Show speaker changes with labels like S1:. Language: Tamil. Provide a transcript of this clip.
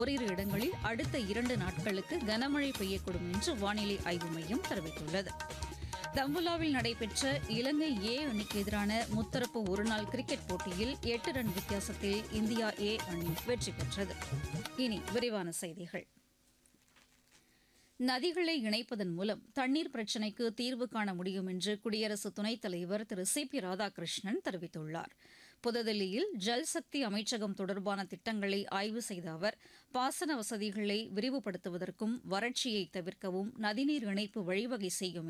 S1: ஓரிரு இடங்களில் அடுத்த இரண்டு நாட்களுக்கு கனமழை பெய்யக்கூடும் என்று வானிலை ஆய்வு மையம் தெரிவித்துள்ளது தம்புலாவில் நடைபெற்ற இலங்கை ஏ அணிக்கு எதிரான முத்தரப்பு ஒருநாள் கிரிக்கெட் போட்டியில் எட்டு ரன் வித்தியாசத்தில் இந்தியா ஏ அணி வெற்றி பெற்றது இனி விரிவான செய்திகள் நதிகளை இணைப்பதன் மூலம் தண்ணீர் பிரச்சினைக்கு தீர்வு காண முடியும் என்று குடியரசு துணைத் தலைவர் திரு சி பி ராதாகிருஷ்ணன் தெரிவித்துள்ளார் புதுதில்லியில் ஜல்சக்தி அமைச்சகம் தொடர்பான திட்டங்களை ஆய்வு செய்த அவர் பாசன வசதிகளை விரிவுபடுத்துவதற்கும் வறட்சியை தவிர்க்கவும் நதிநீர் இணைப்பு வழிவகை செய்யும்